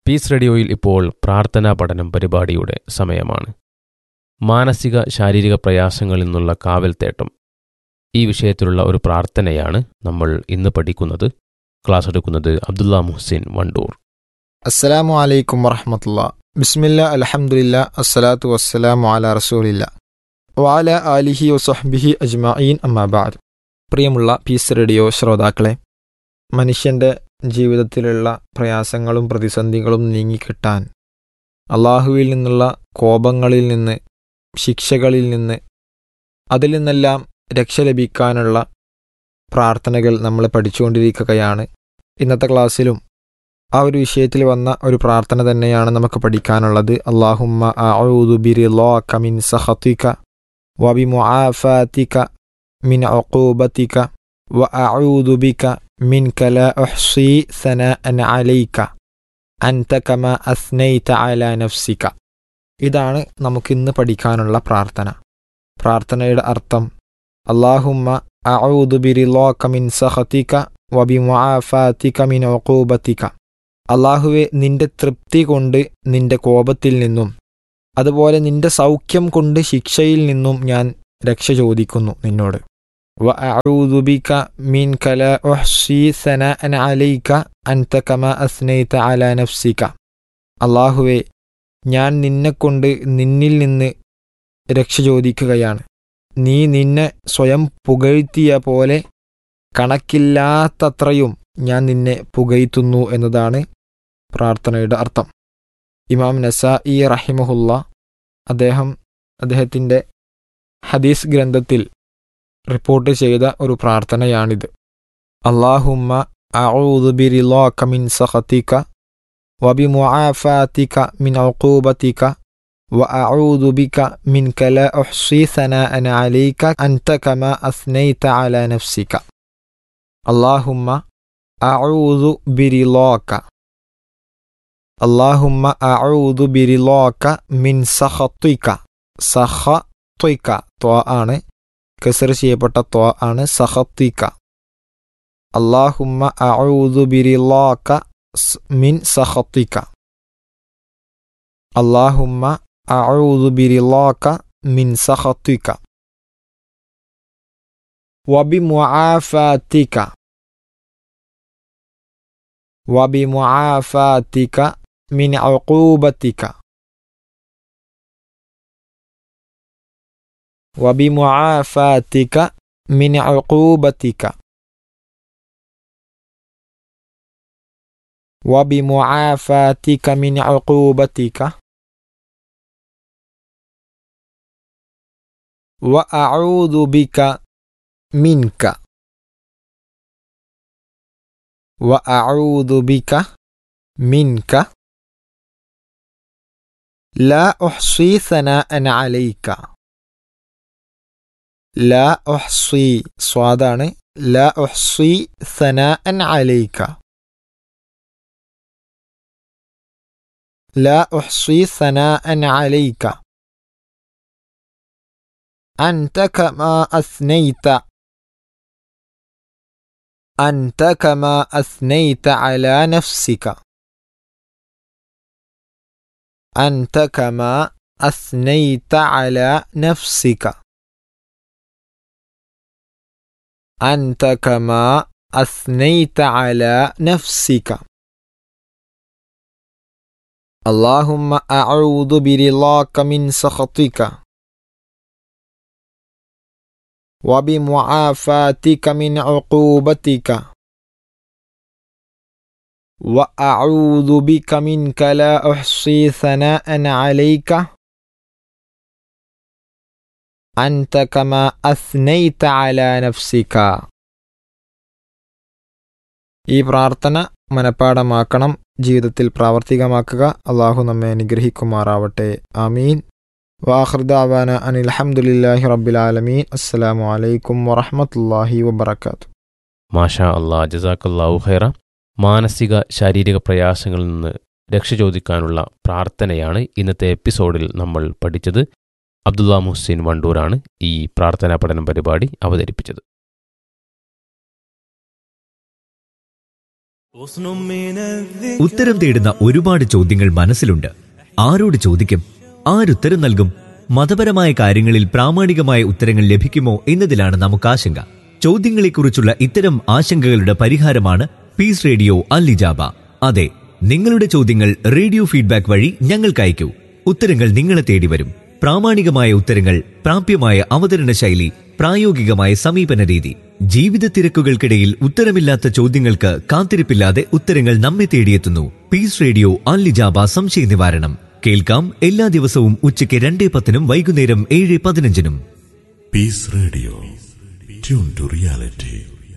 Piece റേഡിയോയിൽ ഇപ്പോൾ പ്രാർത്ഥനാ പഠനം പരിപാടിയുടെ സമയമാണ് മാനസിക ശാരീരിക പ്രയാസങ്ങളിൽ നിന്നുള്ള കാവൽത്തേട്ടം ഈ വിഷയത്തിലുള്ള ഒരു പ്രാർത്ഥനയാണ് നമ്മൾ ഇന്ന് പഠിക്കുന്നത് ക്ലാസ് എടുക്കുന്നത് അബ്ദുള്ള മുഹ്സിൻ വണ്ടൂർ അസ്സലാമു അലൈക്കും വറഹമത്തുള്ള ബിസ്മില്ല അലഹമുല്ല അസ്സലാത്തു വസ്സലാമു അല റസൂലില്ല വാല ആലിഹി വസ്ഹബിഹി അജ്മഈൻ അമ്മാബാദ് പ്രിയമുള്ള പീസ് റേഡിയോ ശ്രോതാക്കളെ മനുഷ്യൻ്റെ ജീവിതത്തിലുള്ള പ്രയാസങ്ങളും പ്രതിസന്ധികളും നീങ്ങിക്കിട്ടാൻ അള്ളാഹുവിൽ നിന്നുള്ള കോപങ്ങളിൽ നിന്ന് ശിക്ഷകളിൽ നിന്ന് അതിൽ നിന്നെല്ലാം രക്ഷ ലഭിക്കാനുള്ള പ്രാർത്ഥനകൾ നമ്മൾ പഠിച്ചുകൊണ്ടിരിക്കുകയാണ് ഇന്നത്തെ ക്ലാസ്സിലും ആ ഒരു വിഷയത്തിൽ വന്ന ഒരു പ്രാർത്ഥന തന്നെയാണ് നമുക്ക് പഠിക്കാനുള്ളത് അള്ളാഹുമ്മ അഊദു ബിറിളാക മിൻ സഖതിക വബിമുആഫാതിക മിൻ ഉഖൂബതിക വഅഊദു ബിക മിൻക ലാ ഉഹ്സി സനാഅൻ അലൈക അൻത കമാ അസ്നൈത അലാ നഫ്സിക ഇതാണ് നമുക്കിന്ന് പഠിക്കാനുള്ള പ്രാർത്ഥന പ്രാർത്ഥനയുടെ അർത്ഥം അള്ളാഹുമ്മ അഊദു ബിറിളാക മിൻ സഖതിക വബിമുആഫാതിക മിൻ ഉഖൂബതിക അള്ളാഹുവെ നിന്റെ തൃപ്തി കൊണ്ട് നിന്റെ കോപത്തിൽ നിന്നും അതുപോലെ നിന്റെ സൗഖ്യം കൊണ്ട് ശിക്ഷയിൽ നിന്നും ഞാൻ രക്ഷ ചോദിക്കുന്നു നിന്നോട് وأعوذ بك منك لا أحصي ثناء عليك أنت كما أثنيت على نفسك അള്ളാഹുവെ ഞാൻ നിന്നെക്കൊണ്ട് നിന്നിൽ നിന്ന് രക്ഷ ചോദിക്കുകയാണ് നീ നിന്നെ സ്വയം പുകഴ്ത്തിയ പോലെ കണക്കില്ലാത്തത്രയും ഞാൻ നിന്നെ പുകഴ്ത്തുന്നു എന്നതാണ് പ്രാർത്ഥനയുടെ അർത്ഥം ഇമാം നസായി റഹിമഹുല്ല അദ്ദേഹം അദ്ദേഹത്തിൻ്റെ ഹദീസ് ഗ്രന്ഥത്തിൽ റിപ്പോർട്ട് ചെയ്ത ഒരു പ്രാർത്ഥനയാണിത് അള്ളാഹുമ്മ അഊദു ബിറിളാക മിൻ സഖതിക وبمعافاتك من عقوبتك وأعوذ بك منك لا أحصي ثناء عليك أنت كما أثنيت على نفسك اللهم أعوذ برضاك اللهم أعوذ برضاك من سخطك സഖത്വിക ത്വ ആണ് കസർ ചെയ്യപ്പെട്ട ത്വ ആണ് സഖത്തിക അള്ളാഹുമ്മ അഊദു ബിറിളാക മിൻ സഖത്തിക അള്ളാഹുമ്മ അഊദു ബിറിളാക മിൻ സഖത്തിക وبمعافاتك وبمعافاتك من عقوبتك وبمعافاتك من عقوبتك وبمعافاتك من عقوبتك وأعوذ بك منك وأعوذ بك منك لا أحصي ثناء عليك لا أحصي صادان لا أحصي ثناء عليك لا أحصي ثناء عليك أنت كما أثنيت أنت كما أثنيت على نفسك أنت كما أثنيت على نفسك أنت كما أثنيت على نفسك اللهم أعوذ برضاك من سخطك وبمعافاتك من عقوبتك وأعوذ بك منك لا أحصي ثناء عليك أنت كما أثنيت على نفسك ഈ പ്രാർത്ഥന മനഃപ്പാടമാക്കണം ജീവിതത്തിൽ പ്രാവർത്തികമാക്കുക അള്ളാഹു നമ്മെ അനുഗ്രഹിക്കുമാറാവട്ടെ ആമീൻ വാഹൃദാവാന അനിൽ അഹമ്മദില്ലാഹി റബ്ബിലാലമീൻ അസ്സലാമു അലൈക്കും വറഹമത്തല്ലാഹി വബർക്കാത്തു മാഷാ അള്ളാ ജസാക്കല്ലാഹു ഖൈറ മാനസിക ശാരീരിക പ്രയാസങ്ങളിൽ നിന്ന് രക്ഷ ചോദിക്കാനുള്ള പ്രാർത്ഥനയാണ് ഇന്നത്തെ എപ്പിസോഡിൽ നമ്മൾ പഠിച്ചത് അബ്ദുള്ള മുഹ്സിൻ വണ്ടൂരാണ് ഈ പ്രാർത്ഥനാ പഠനം പരിപാടി അവതരിപ്പിച്ചത് ഉത്തരം തേടുന്ന ഒരുപാട് ചോദ്യങ്ങൾ മനസ്സിലുണ്ട് ആരോട് ചോദിക്കും ആരുത്തരം നൽകും മതപരമായ കാര്യങ്ങളിൽ പ്രാമാണികമായ ഉത്തരങ്ങൾ ലഭിക്കുമോ എന്നതിലാണ് നമുക്ക് ആശങ്ക ചോദ്യങ്ങളെക്കുറിച്ചുള്ള ഇത്തരം ആശങ്കകളുടെ പരിഹാരമാണ് പീസ് റേഡിയോ അല്ലിജാബ അതെ നിങ്ങളുടെ ചോദ്യങ്ങൾ റേഡിയോ ഫീഡ്ബാക്ക് വഴി ഞങ്ങൾക്ക് അയക്കൂ ഉത്തരങ്ങൾ നിങ്ങളെ തേടി വരും പ്രാമാണികമായ ഉത്തരങ്ങൾ പ്രാപ്യമായ അവതരണ ശൈലി പ്രായോഗികമായ സമീപന രീതി ജീവിത തിരക്കുകൾക്കിടയിൽ ഉത്തരമില്ലാത്ത ചോദ്യങ്ങൾക്ക് കാത്തിരിപ്പില്ലാതെ ഉത്തരങ്ങൾ നമ്മെ തേടിയെത്തുന്നു പീസ് റേഡിയോ അല്ലിജാബ സംശയ നിവാരണം കേൾക്കാം എല്ലാ ദിവസവും ഉച്ചയ്ക്ക് രണ്ടേ പത്തിനും വൈകുന്നേരം ഏഴ് പതിനഞ്ചിനും Peace Radio. Tune to reality.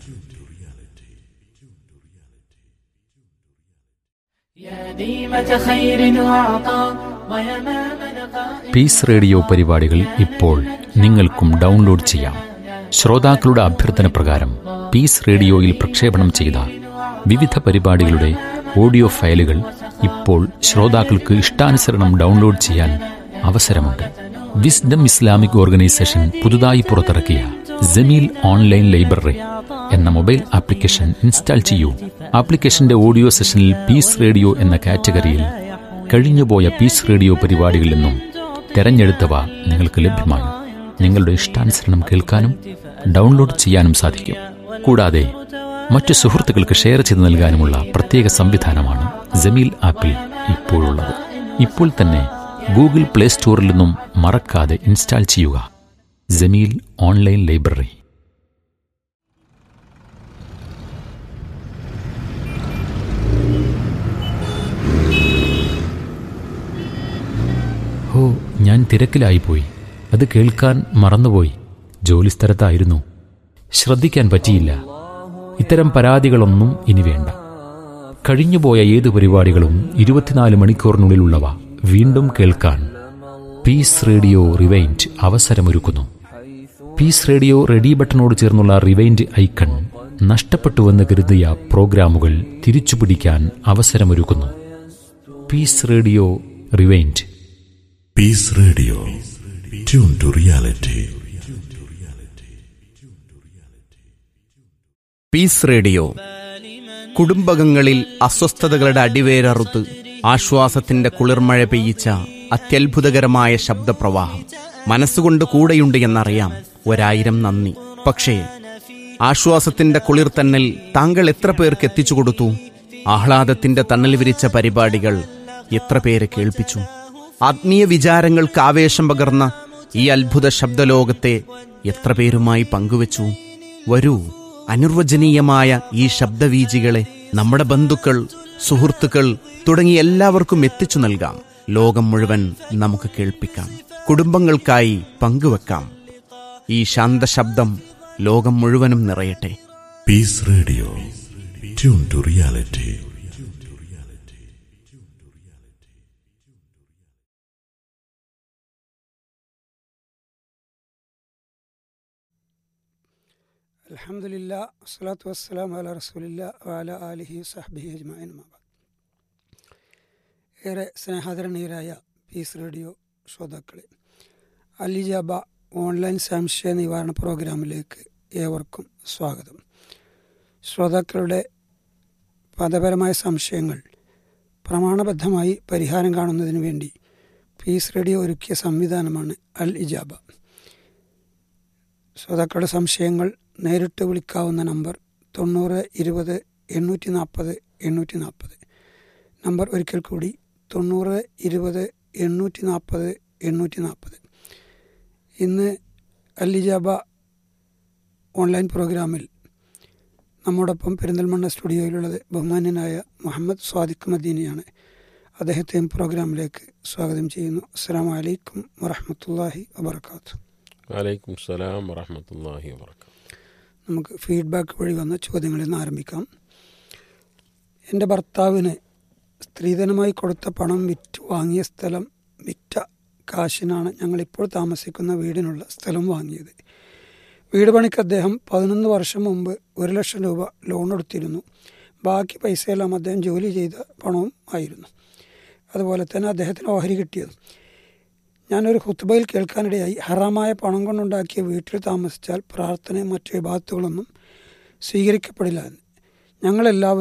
يا ديمة خير وعطاء ويمام لقاء peace radio പരിപാടികൾ ഇപ്പോൾ നിങ്ങൾക്കും ഡൗൺലോഡ് ചെയ്യാം ശ്രോതാക്കളുടെ അഭ്യർത്ഥന പ്രകാരം പീസ് റേഡിയോയിൽ പ്രക്ഷേപണം ചെയ്ത വിവിധ പരിപാടികളുടെ ഓഡിയോ ഫയലുകൾ ഇപ്പോൾ ശ്രോതാക്കൾക്ക് ഇഷ്ടാനുസരണം ഡൗൺലോഡ് ചെയ്യാൻ അവസരമുണ്ട് വിസ്ഡം ഇസ്ലാമിക് ഓർഗനൈസേഷൻ പുതുതായി പുറത്തിറക്കിയ ജമീൽ ഓൺലൈൻ ലൈബ്രറി എന്ന മൊബൈൽ ആപ്ലിക്കേഷൻ ഇൻസ്റ്റാൾ ചെയ്യൂ ആപ്ലിക്കേഷന്റെ ഓഡിയോ സെഷനിൽ പീസ് റേഡിയോ എന്ന കാറ്റഗറിയിൽ കഴിഞ്ഞുപോയ പീസ് റേഡിയോ പരിപാടികളിൽ നിന്നും തെരഞ്ഞെടുത്തവ നിങ്ങൾക്ക് ലഭ്യമാണ് നിങ്ങളുടെ ഇഷ്ടാനുസരണം കേൾക്കാനും ഡൗൺലോഡ് ചെയ്യാനും സാധിക്കും കൂടാതെ മറ്റു സുഹൃത്തുക്കൾക്ക് ഷെയർ ചെയ്ത് നൽകാനുമുള്ള പ്രത്യേക സംവിധാനമാണ് ജമീൽ ആപ്പിൽ ഇപ്പോഴുള്ളത് ഇപ്പോൾ തന്നെ ഗൂഗിൾ പ്ലേ സ്റ്റോറിൽ നിന്നും മറക്കാതെ ഇൻസ്റ്റാൾ ചെയ്യുക ജമീൽ ഓൺലൈൻ ലൈബ്രറി ഓ ഞാൻ തിരക്കിലായിപ്പോയി അത് കേൾക്കാൻ മറന്നുപോയി ജോലിസ്ഥലത്തായിരുന്നു ശ്രദ്ധിക്കാൻ പറ്റിയില്ല ഇത്തരം പരാതികളൊന്നും ഇനി വേണ്ട കഴിഞ്ഞുപോയ ഏത് പരിപാടികളും ഇരുപത്തിനാല് മണിക്കൂറിനുള്ളിലുള്ളവ വീണ്ടും കേൾക്കാൻ പീസ് റേഡിയോ റിവൈൻഡ് അവസരമൊരുക്കുന്നു പീസ് റേഡിയോ റെഡി ബട്ടണോട് ചേർന്നുള്ള റിവൈൻഡ് ഐക്കൺ നഷ്ടപ്പെട്ടുവെന്ന് കരുതിയ പ്രോഗ്രാമുകൾ തിരിച്ചുപിടിക്കാൻ അവസരമൊരുക്കുന്നു peace radio rewind Peace Radio. Tune to reality. Peace radio കുടുംബകങ്ങളിൽ അസ്വസ്ഥതകളുടെ അടിവേരറുത്ത് ആശ്വാസത്തിന്റെ കുളിർമഴ പെയ്യിച്ച അത്യത്ഭുതകരമായ ശബ്ദപ്രവാഹം മനസ്സുകൊണ്ട് കൂടെയുണ്ട് എന്നറിയാം ഒരായിരം നന്ദി പക്ഷേ ആശ്വാസത്തിന്റെ കുളിർത്തന്നൽ താങ്കൾ എത്ര പേർക്ക് എത്തിച്ചു കൊടുത്തു ആഹ്ലാദത്തിന്റെ തണൽ വിരിച്ച പരിപാടികൾ എത്ര പേരെ കേൾപ്പിച്ചു ആത്മീയ വിചാരങ്ങൾക്ക് ആവേശം പകർന്ന ഈ അത്ഭുത ശബ്ദലോകത്തെ എത്ര പേരുമായി പങ്കുവച്ചു വരൂ അനിർവചനീയമായ ഈ ശബ്ദവീജികളെ നമ്മുടെ ബന്ധുക്കൾ സുഹൃത്തുക്കൾ തുടങ്ങി എല്ലാവർക്കും എത്തിച്ചു നൽകാം ലോകം മുഴുവൻ നമുക്ക് കേൾപ്പിക്കാം കുടുംബങ്ങൾക്കായി പങ്കുവെക്കാം ഈ ശാന്തശബ്ദം ലോകം മുഴുവനും നിറയട്ടെ Peace Radio. Tune to reality. അലഹമില്ല വസ്സലാത്തു വസ്സലാം അല റസൂലില്ല വാല ആലിഹി സഹബിഹി അജ്മാൻ മാബാദ് ഏറെ സ്നേഹാദരണീയരായ പീസ് റേഡിയോ ശ്രോതാക്കളെ അലിജാബ ഓൺലൈൻ സംശയ നിവാരണ പ്രോഗ്രാമിലേക്ക് ഏവർക്കും സ്വാഗതം ശ്രോതാക്കളുടെ മതപരമായ സംശയങ്ങൾ പ്രമാണബദ്ധമായി പരിഹാരം കാണുന്നതിന് വേണ്ടി പീസ് റേഡിയോ ഒരുക്കിയ സംവിധാനമാണ് അൽ ഇജാബ ശ്രോതാക്കളുടെ സംശയങ്ങൾ നേരിട്ട് വിളിക്കാവുന്ന നമ്പർ തൊണ്ണൂറ് ഇരുപത് എണ്ണൂറ്റി നാൽപ്പത് എണ്ണൂറ്റി നാൽപ്പത് നമ്പർ ഒരിക്കൽ കൂടി തൊണ്ണൂറ് ഇരുപത് എണ്ണൂറ്റി നാൽപ്പത് എണ്ണൂറ്റി നാൽപ്പത് ഇന്ന് അല്ലിജാബ ഓൺലൈൻ പ്രോഗ്രാമിൽ നമ്മോടൊപ്പം പെരിന്തൽമണ്ണ സ്റ്റുഡിയോയിലുള്ളത് ബഹുമാന്യനായ മുഹമ്മദ് സ്വാദിഖ് മദീനിയാണ് അദ്ദേഹത്തെയും പ്രോഗ്രാമിലേക്ക് സ്വാഗതം ചെയ്യുന്നു അസ്സാം വലൈക്കും വറഹമത്തല്ലാഹി വബർക്കാത്തു വലൈക്കും സലാം വറഹമത്തല്ലാഹി വാബർക്കാത്തു നമുക്ക് ഫീഡ്ബാക്ക് വഴി വന്ന ചോദ്യങ്ങളിൽ നിന്ന് ആരംഭിക്കാം എൻ്റെ ഭർത്താവിന് സ്ത്രീധനമായി കൊടുത്ത പണം വിറ്റ് വാങ്ങിയ സ്ഥലം വിറ്റ കാശിനാണ് ഞങ്ങളിപ്പോൾ താമസിക്കുന്ന വീടിനുള്ള സ്ഥലം വാങ്ങിയത് വീട് പണിക്ക് അദ്ദേഹം പതിനൊന്ന് വർഷം മുമ്പ് ഒരു ലക്ഷം രൂപ ലോൺ എടുത്തിരുന്നു ബാക്കി പൈസയെല്ലാം അദ്ദേഹം ജോലി ചെയ്ത പണവും ആയിരുന്നു അതുപോലെ തന്നെ അദ്ദേഹത്തിന് ഓഹരി കിട്ടിയത് ഞാനൊരു ഹുത്തുബയിൽ കേൾക്കാനിടയായി ഹറാമായ പണം കൊണ്ടുണ്ടാക്കിയ വീട്ടിൽ താമസിച്ചാൽ പ്രാർത്ഥനയും മറ്റു വിഭാഗത്തുകളൊന്നും സ്വീകരിക്കപ്പെടില്ല എന്ന് ഞങ്ങളെല്ലാവരും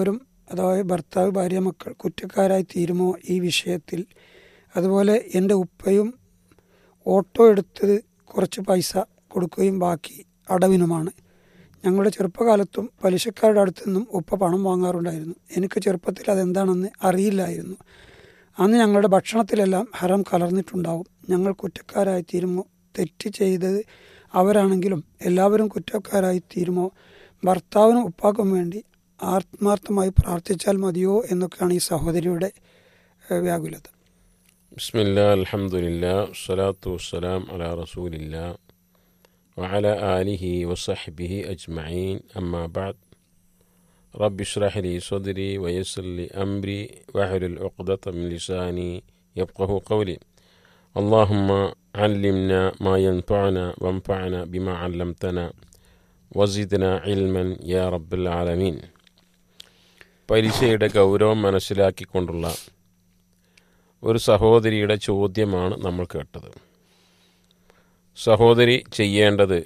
അതായത് ഭർത്താവ് ഭാര്യ മക്കൾ കുറ്റക്കാരായി തീരുമോ ഈ വിഷയത്തിൽ അതുപോലെ എൻ്റെ ഉപ്പയും ഓട്ടോ എടുത്തത് കുറച്ച് പൈസ കൊടുക്കുകയും ബാക്കി അടവിനുമാണ് ഞങ്ങളുടെ ചെറുപ്പകാലത്തും പലിശക്കാരുടെ അടുത്തു നിന്നും ഉപ്പ പണം വാങ്ങാറുണ്ടായിരുന്നു എനിക്ക് ചെറുപ്പത്തിൽ അതെന്താണെന്ന് അറിയില്ലായിരുന്നു അന്ന് ഞങ്ങളുടെ ഭക്ഷണത്തിലെല്ലാം ഹരം കലർന്നിട്ടുണ്ടാവും ഞങ്ങൾ കുറ്റക്കാരായി തീരുമോ തെറ്റ് ചെയ്തത് അവരാണെങ്കിലും എല്ലാവരും കുറ്റക്കാരായി തീരുമോ ഭർത്താവിനും ഉപ്പാക്കും വേണ്ടി ആത്മാർത്ഥമായി പ്രാർത്ഥിച്ചാൽ മതിയോ എന്നൊക്കെയാണ് ഈ സഹോദരിയുടെ ഏഹ്, വ്യാകുലത بسم الله الحمد لله والصلاة والسلام على رسول الله وعلى آله وصحبه أجمعين أما بعد رب اشرح لي صدري ويسر لي أمري واحلل عقدة من لساني يفقه قولي اللهم علمنا ما ينفعنا وانفعنا بما علمتنا وزدنا علما يا رب العالمين പലിശയുടെ ഗൗരവം മനസ്സിലാക്കിക്കൊണ്ടുള്ള ഒരു സഹോദരിയുടെ ചോദ്യമാണ് നമ്മൾ കേട്ടത് സഹോദരി ചെയ്യേണ്ടത്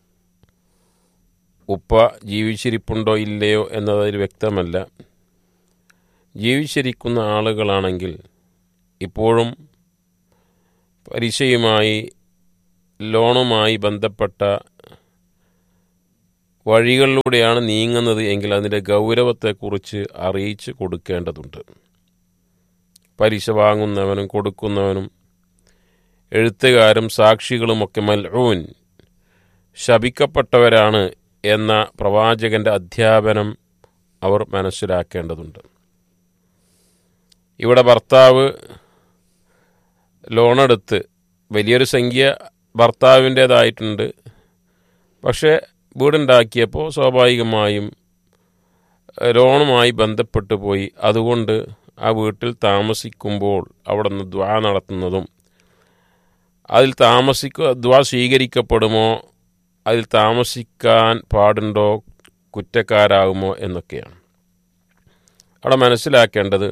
ഉപ്പ ജീവിച്ചിരിപ്പുണ്ടോ ഇല്ലയോ എന്നതിൽ വ്യക്തമല്ല ജീവിച്ചിരിക്കുന്ന ആളുകളാണെങ്കിൽ ഇപ്പോഴും പലിശയുമായി ലോണുമായി ബന്ധപ്പെട്ട വഴികളിലൂടെയാണ് നീങ്ങുന്നത് എങ്കിൽ അതിൻ്റെ ഗൗരവത്തെക്കുറിച്ച് അറിയിച്ച് കൊടുക്കേണ്ടതുണ്ട് പലിശ വാങ്ങുന്നവനും കൊടുക്കുന്നവനും എഴുത്തുകാരും സാക്ഷികളുമൊക്കെ മൽഊൻ ശപിക്കപ്പെട്ടവരാണ് എന്ന പ്രവാചകന്റെ അധ്യാപനം അവർ മനസ്സിലാക്കേണ്ടതുണ്ട് ഇവിടെ ഭർത്താവ് ലോണെടുത്ത് വലിയൊരു സംഖ്യ ഭർത്താവിൻ്റേതായിട്ടുണ്ട് പക്ഷേ വീടുണ്ടാക്കിയപ്പോൾ സ്വാഭാവികമായും ഏഹ്, ലോണുമായി ബന്ധപ്പെട്ടു പോയി അതുകൊണ്ട് ആ വീട്ടിൽ താമസിക്കുമ്പോൾ അവിടെ നിന്ന് ദ്വാ നടത്തുന്നതും അതിൽ താമസിക്കുക ദ്വാ സ്വീകരിക്കപ്പെടുമോ അതിൽ താമസിക്കാൻ പാടുണ്ടോ കുറ്റക്കാരാകുമോ എന്നൊക്കെയാണ് അവിടെ മനസ്സിലാക്കേണ്ടത്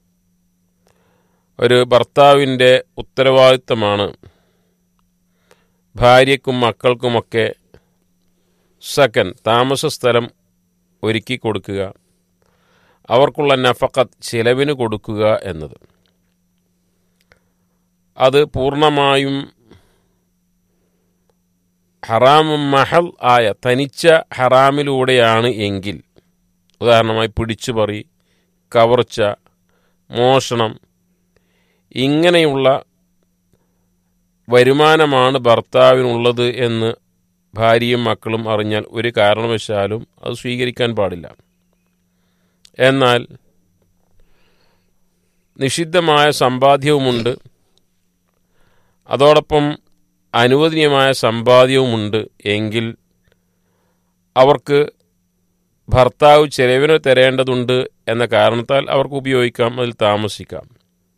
ഒരു ഭർത്താവിൻ്റെ ഉത്തരവാദിത്തമാണ് ഭാര്യയ്ക്കും മക്കൾക്കുമൊക്കെ സക്കൻ താമസ സ്ഥലം ഒരുക്കി കൊടുക്കുക അവർക്കുള്ള നഫക്കത്ത് ചിലവിന് കൊടുക്കുക എന്നത് അത് പൂർണ്ണമായും ഹറാം മഹൽ ആയ തനിച്ച ഹറാമിലൂടെയാണ് എങ്കിൽ ഉദാഹരണമായി പിടിച്ചുപറി കവർച്ച മോഷണം ഇങ്ങനെയുള്ള വരുമാനമാണ് ഭർത്താവിനുള്ളത് എന്ന് ഭാര്യയും മക്കളും അറിഞ്ഞാൽ ഒരു കാരണവശാലും അത് സ്വീകരിക്കാൻ പാടില്ല എന്നാൽ നിഷിദ്ധമായ സമ്പാദ്യവുമുണ്ട് അതോടൊപ്പം അനുവദനീയമായ സമ്പാദ്യവുമുണ്ട് എങ്കിൽ അവർക്ക് ഭർത്താവ് ചെലവിന് തരേണ്ടതുണ്ട് എന്ന കാരണത്താൽ അവർക്ക് ഉപയോഗിക്കാം അതിൽ താമസിക്കാം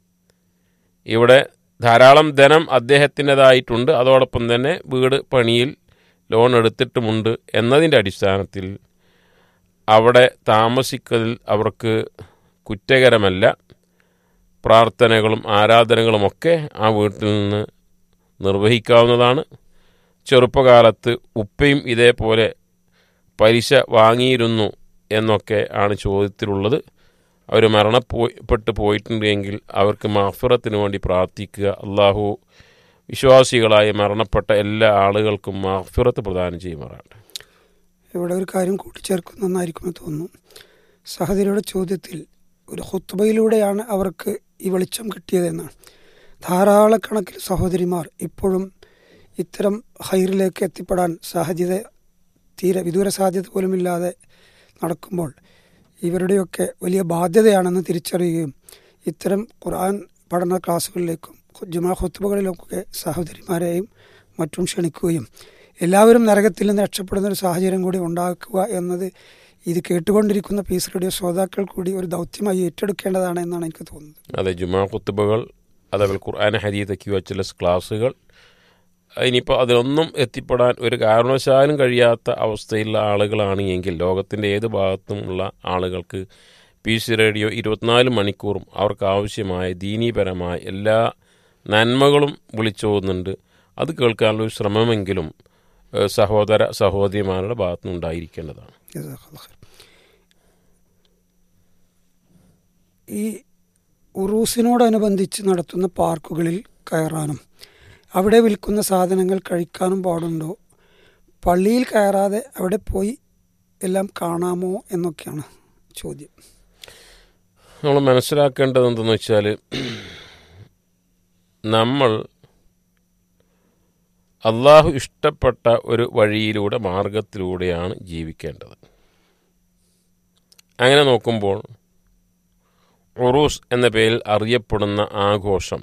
ഇവിടെ ധാരാളം ധനം അദ്ദേഹത്തിൻ്റെതായിട്ടുണ്ട് അതോടൊപ്പം തന്നെ വീട് പണിയിൽ ലോൺ എടുത്തിട്ടുമുണ്ട് എന്നതിൻ്റെ അടിസ്ഥാനത്തിൽ അവിടെ താമസിക്കലിൽ അവർക്ക് കുറ്റകരമല്ല പ്രാർത്ഥനകളും ആരാധനകളുമൊക്കെ ആ വീട്ടിൽ നിന്ന് നിർവഹിക്കാവുന്നതാണ് ചെറുപ്പകാലത്ത് ഉപ്പയും ഇതേപോലെ പലിശ വാങ്ങിയിരുന്നു എന്നൊക്കെ ആണ് ചോദ്യത്തിലുള്ളത് അവർ മരണപ്പെട്ടു പോയിട്ടുണ്ടെങ്കിൽ അവർക്ക് മാഫിറത്തിന് വേണ്ടി പ്രാർത്ഥിക്കുക അള്ളാഹു വിശ്വാസികളായി മരണപ്പെട്ട എല്ലാ ആളുകൾക്കും മാഫിറത്ത് പ്രദാനം ചെയ്യുമാറാണ് ഇവിടെ ഒരു കാര്യം കൂട്ടിച്ചേർക്കുന്നതായിരിക്കുമെന്ന് തോന്നുന്നു സഹോദരിയുടെ ചോദ്യത്തിൽ ഒരു ഹുത്തുബയിലൂടെയാണ് അവർക്ക് ഈ വെളിച്ചം കിട്ടിയതെന്നാണ് ധാരാളക്കണക്കിന് സഹോദരിമാർ ഇപ്പോഴും ഇത്തരം ഹൈറിലേക്ക് എത്തിപ്പെടാൻ സാധ്യത തീരെ വിദൂര സാധ്യത പോലുമില്ലാതെ നടക്കുമ്പോൾ ഇവരുടെയൊക്കെ വലിയ ബാധ്യതയാണെന്ന് തിരിച്ചറിയുകയും ഇത്തരം ഖുർആൻ പഠന ക്ലാസ്സുകളിലേക്കും ജുമാ ഹുത്തുബകളിലൊക്കെ സഹോദരിമാരെയും മറ്റും ക്ഷണിക്കുകയും എല്ലാവരും നരകത്തിൽ നിന്ന് രക്ഷപ്പെടുന്ന ഒരു സാഹചര്യം കൂടി ഉണ്ടാക്കുക എന്നത് ഇത് കേട്ടുകൊണ്ടിരിക്കുന്ന പീസ് റേഡിയോ ശ്രോതാക്കൾ കൂടി ഒരു ദൗത്യമായി ഏറ്റെടുക്കേണ്ടതാണ് എന്നാണ് എനിക്ക് തോന്നുന്നത് അതെ ജുമാ കുത്തുബകൾ അതേപോലെ ഖുർആൻ ഹരീത ക്യു ക്ലാസ്സുകൾ ഇനിയിപ്പോൾ അതിലൊന്നും എത്തിപ്പെടാൻ ഒരു കാരണവശാലും കഴിയാത്ത അവസ്ഥയിലുള്ള ആളുകളാണ് എങ്കിൽ ലോകത്തിൻ്റെ ഏത് ഭാഗത്തും ഉള്ള ആളുകൾക്ക് പി സി റേഡിയോ ഇരുപത്തിനാല് മണിക്കൂറും അവർക്ക് ആവശ്യമായ ദീനീപരമായ എല്ലാ നന്മകളും വിളിച്ചോകുന്നുണ്ട് അത് കേൾക്കാനുള്ള ഒരു ശ്രമമെങ്കിലും ഏഹ്, സഹോദര സഹോദരിമാരുടെ ഭാഗത്തുനിന്നുണ്ടായിരിക്കേണ്ടതാണ് ജസാഖല്ലാഹ് ഖൈർ. ഈ ഉറൂസിനോടനുബന്ധിച്ച് നടത്തുന്ന പാർക്കുകളിൽ കയറാനും അവിടെ വിൽക്കുന്ന സാധനങ്ങൾ കഴിക്കാനും പാടുണ്ടോ പള്ളിയിൽ കയറാതെ അവിടെ പോയി എല്ലാം കാണാമോ എന്നൊക്കെയാണ് ചോദ്യം നമ്മൾ മനസ്സിലാക്കേണ്ടത് എന്തെന്ന് വെച്ചാൽ നമ്മൾ അള്ളാഹു ഇഷ്ടപ്പെട്ട ഒരു വഴിയിലൂടെ മാർഗത്തിലൂടെയാണ് ജീവിക്കേണ്ടത് അങ്ങനെ നോക്കുമ്പോൾ ഉറൂസ് എന്ന പേരിൽ അറിയപ്പെടുന്ന ആഘോഷം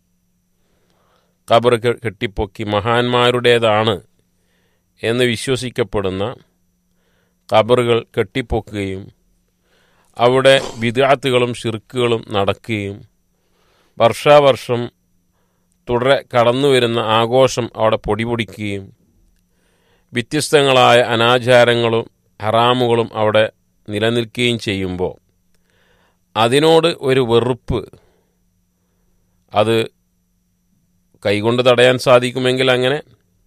ഖബർ കെ- കെട്ടിപ്പൊക്കി മഹാന്മാരുടേതാണ് എന്ന് വിശ്വസിക്കപ്പെടുന്ന ഖബറുകൾ കെട്ടിപ്പൊക്കുകയും അവിടെ വിദാത്തുകളും ഷിർക്കുകളും നടക്കുകയും വർഷാവർഷം തുടരെ കടന്നു വരുന്ന ആഘോഷം അവിടെ പൊടിപൊടിക്കുകയും വ്യത്യസ്തങ്ങളായ അനാചാരങ്ങളും ഹറാമുകളും അവിടെ നിലനിൽക്കുകയും ചെയ്യുമ്പോൾ അതിനോട് ഒരു വെറുപ്പ് അത് കൈകൊണ്ട് തടയാൻ സാധിക്കുമെങ്കിൽ അങ്ങനെ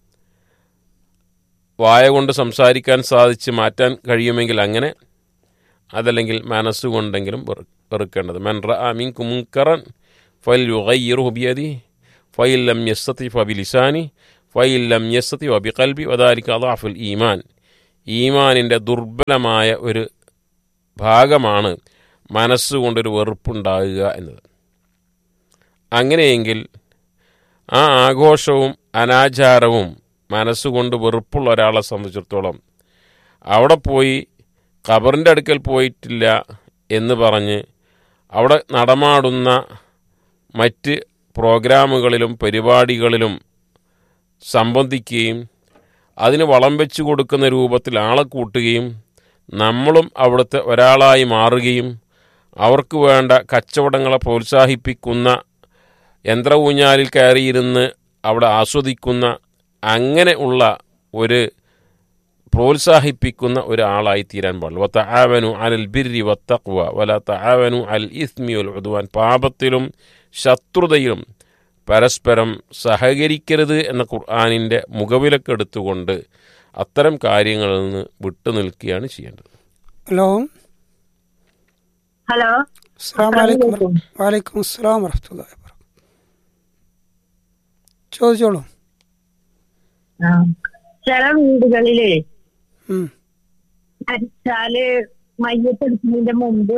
വായ കൊണ്ട് സംസാരിക്കാൻ സാധിച്ച് മാറ്റാൻ കഴിയുമെങ്കിൽ അങ്ങനെ അതല്ലെങ്കിൽ മനസ്സുകൊണ്ടെങ്കിലും വെറു വെറുക്കേണ്ടത് മൻ റഅമിൻ കുമുങ്കറൻ ഫൽ യുഗയ്യിറുഹു ബിയദി ഫൈൽ ലം യസ്തതി ഫബിലിസാനി ഫൈൽ ലം യസ്തതി വബിഖൽബി വദാലിക അദാഫുൽ ഈമാൻ ഈമാനിൻ്റെ ദുർബലമായ ഒരു ഭാഗമാണ് മനസ്സുകൊണ്ടൊരു വെറുപ്പുണ്ടാകുക എന്നത് അങ്ങനെയെങ്കിൽ ആ ആഘോഷവും അനാചാരവും മനസ്സുകൊണ്ട് വെറുപ്പുള്ള ഒരാളെ സംബന്ധിച്ചിടത്തോളം അവിടെ പോയി ഖബറിൻ്റെ അടുക്കൽ പോയിട്ടില്ല എന്ന് പറഞ്ഞ് അവിടെ നടമാടുന്ന മറ്റ് പ്രോഗ്രാമുകളിലും പരിപാടികളിലും സംബന്ധിക്കുകയും അതിന് വളം വെച്ച് കൊടുക്കുന്ന രൂപത്തിൽ ആളെ കൂട്ടുകയും നമ്മളും അവിടുത്തെ ഒരാളായി മാറുകയും അവർക്ക് വേണ്ട കച്ചവടങ്ങളെ പ്രോത്സാഹിപ്പിക്കുന്ന യന്ത്ര ഊഞ്ഞാലിൽ കയറിയിരുന്ന് അവിടെ ആസ്വദിക്കുന്ന അങ്ങനെ ഉള്ള ഒരു പ്രോത്സാഹിപ്പിക്കുന്ന ഒരാളായി തീരാൻ പാടില്ല വത്ത ആവനു അലൽ ബിരി വത്തക്വ വല ആവനു അൽ ഇസ്മി ഉൽ ഉദ്വാൻ പാപത്തിലും ശത്രുതയിലും പരസ്പരം സഹകരിക്കരുത് എന്ന ഖുർആാനിൻ്റെ മുഖവിലക്കെടുത്തുകൊണ്ട് അത്തരം കാര്യങ്ങളിൽ നിന്ന് വിട്ടു നിൽക്കുകയാണ് ചെയ്യേണ്ടത് ഹലോ ഹലോ അസ്സാം വലൈക്കും വലൈക്കും അസ്സാം വറഹമുല്ലാ ചോദിച്ചോളൂ ആ. ചില വീടുകളില് ഉം. മരിച്ചാല് മയ്യത്തെടുക്കുന്നതിന്റെ മുമ്പ്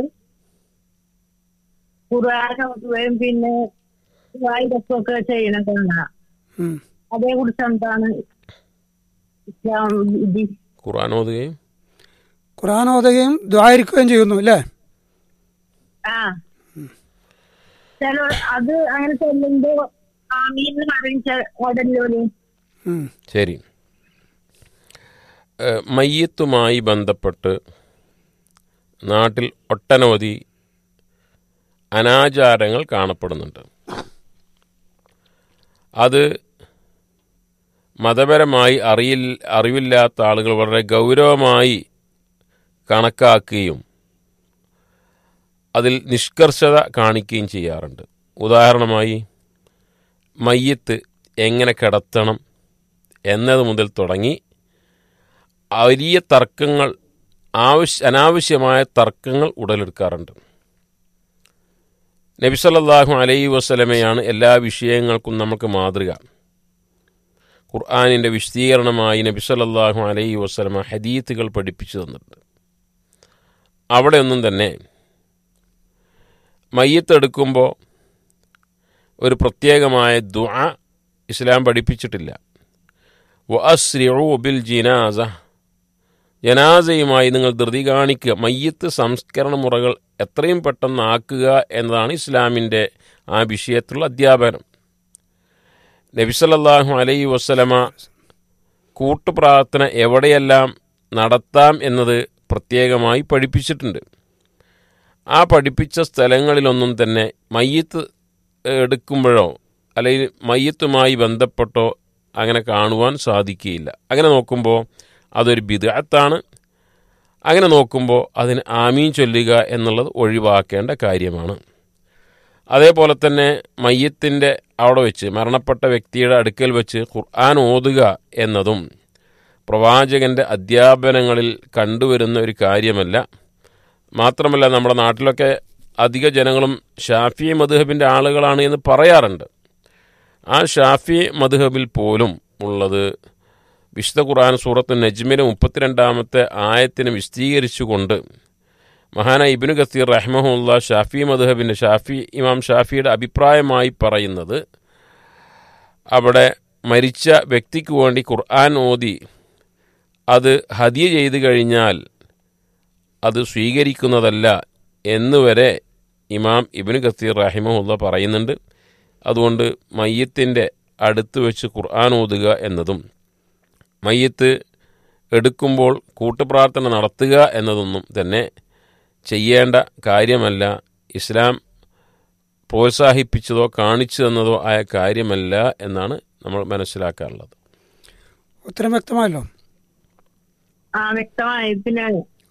ഖുർആൻ ഓതുകയും പിന്നെ വായിരക്കൊക്കെ ചെയ്യണ കാണാം ഉം. അതേ കുറിച്ച് എന്താണ് ഇസ്ലാം വിധി ഖുർആൻ ഓതുകയും ഖുർആൻ ഓതുകയും ദ്വാരിക്കുകയും ചെയ്യുന്നു അല്ലേ ആ ചില അത് അങ്ങനെ ചെല്ലുമ്പോ ആമീന്ന് പറയും ഓടല്ലോല് ഉം. ശരി ഏഹ് മയ്യത്തുമായി ബന്ധപ്പെട്ട് നാട്ടിൽ ഒട്ടനവധി അനാചാരങ്ങൾ കാണപ്പെടുന്നുണ്ട് അത് മതപരമായി അറിയിൽ അറിവില്ലാത്ത ആളുകൾ വളരെ ഗൗരവമായി കണക്കാക്കുകയും അതിൽ നിഷ്കർഷത കാണിക്കുകയും ചെയ്യാറുണ്ട് ഉദാഹരണമായി മയ്യത്ത് എങ്ങനെ കിടത്തണം എന്നത് മുതൽ തുടങ്ങി വലിയ തർക്കങ്ങൾ ആവശ്യ അനാവശ്യമായ തർക്കങ്ങൾ ഉടലെടുക്കാറുണ്ട് നബി സല്ലല്ലാഹു അലൈഹി വസല്ലമയാണ് എല്ലാ വിഷയങ്ങൾക്കും നമുക്ക് മാതൃക ഖുർആാനിൻ്റെ വിശദീകരണമായി നബി സല്ലല്ലാഹു അലൈഹി വസല്ലമ ഹദീത്തുകൾ പഠിപ്പിച്ചു തന്നിട്ടുണ്ട് അവിടെയൊന്നും തന്നെ മയ്യത്തെടുക്കുമ്പോൾ ഒരു പ്രത്യേകമായ ദുആ ഇസ്ലാം പഠിപ്പിച്ചിട്ടില്ല വഅസ്രിഉ ബിൽ ജിനാസ ജനാസയുമായി നിങ്ങൾ ധൃതി കാണിക്കുക മയ്യത്ത് സംസ്കരണ മുറകൾ എത്രയും പെട്ടെന്ന് ആക്കുക എന്നതാണ് ഇസ്ലാമിൻ്റെ ആ വിഷയത്തിലുള്ള അധ്യാപനം നബിസല്ലാഹു അലൈഹി വസ്സലമ കൂട്ടുപ്രാർത്ഥന എവിടെയെല്ലാം നടത്താം എന്നത് പ്രത്യേകമായി പഠിപ്പിച്ചിട്ടുണ്ട് ആ പഠിപ്പിച്ച സ്ഥലങ്ങളിലൊന്നും തന്നെ മയ്യത്ത് എടുക്കുമ്പോഴോ അല്ലെങ്കിൽ മയ്യത്തുമായി ബന്ധപ്പെട്ടോ അങ്ങനെ കാണുവാൻ സാധിക്കുകയില്ല അങ്ങനെ നോക്കുമ്പോൾ അതൊരു ബിദഅത്താണ് അങ്ങനെ നോക്കുമ്പോൾ അതിന് ആമീൻ ചൊല്ലുക എന്നുള്ളത് ഒഴിവാക്കേണ്ട കാര്യമാണ് അതേപോലെ തന്നെ മയ്യത്തിൻ്റെ അവിടെ വെച്ച് മരണപ്പെട്ട വ്യക്തിയുടെ അടുക്കൽ വെച്ച് ഖുർആൻ ഓതുക എന്നതും പ്രവാചകൻ്റെ അധ്യാപനങ്ങളിൽ കണ്ടുവരുന്ന ഒരു കാര്യമല്ല മാത്രമല്ല നമ്മുടെ നാട്ടിലൊക്കെ അധിക ജനങ്ങളും ഷാഫി മധുഹബിൻ്റെ ആളുകളാണ് എന്ന് പറയാറുണ്ട് ആ ഷാഫി മധുഹബിൽ പോലും ഉള്ളത് വിശുദ്ധ ഖുർആൻ സൂറത്ത് നജ്മിന് മുപ്പത്തിരണ്ടാമത്തെ ആയത്തിന് വിശദീകരിച്ചുകൊണ്ട് മഹാന ഇബിനു ഗസീർ റഹ്മഹുല്ല ഷാഫി മധുഹബിൻ്റെ ഷാഫി ഇമാം ഷാഫിയുടെ അഭിപ്രായമായി പറയുന്നത് അവിടെ മരിച്ച വ്യക്തിക്ക് വേണ്ടി ഖുർആൻ ഓതി അത് ഹദിയ ചെയ്തു കഴിഞ്ഞാൽ അത് സ്വീകരിക്കുന്നതല്ല എന്നുവരെ ഇമാം ഇബിന് ഗസീർ റഹിമഹുല്ല പറയുന്നുണ്ട് അതുകൊണ്ട് മയ്യത്തിൻ്റെ അടുത്ത് വെച്ച് ഖുർആൻ ഓതുക എന്നതും മയ്യത്ത് എടുക്കുമ്പോൾ കൂട്ടുപ്രാർത്ഥന നടത്തുക എന്നതൊന്നും തന്നെ ചെയ്യേണ്ട കാര്യമല്ല ഇസ്ലാം പ്രോത്സാഹിപ്പിച്ചതോ കാണിച്ചു തന്നതോ ആയ കാര്യമല്ല എന്നാണ് നമ്മൾ മനസ്സിലാക്കാറുള്ളത് ഉത്തരം വ്യക്തമായല്ലോ ആ വ്യക്തമായി പിന്നെ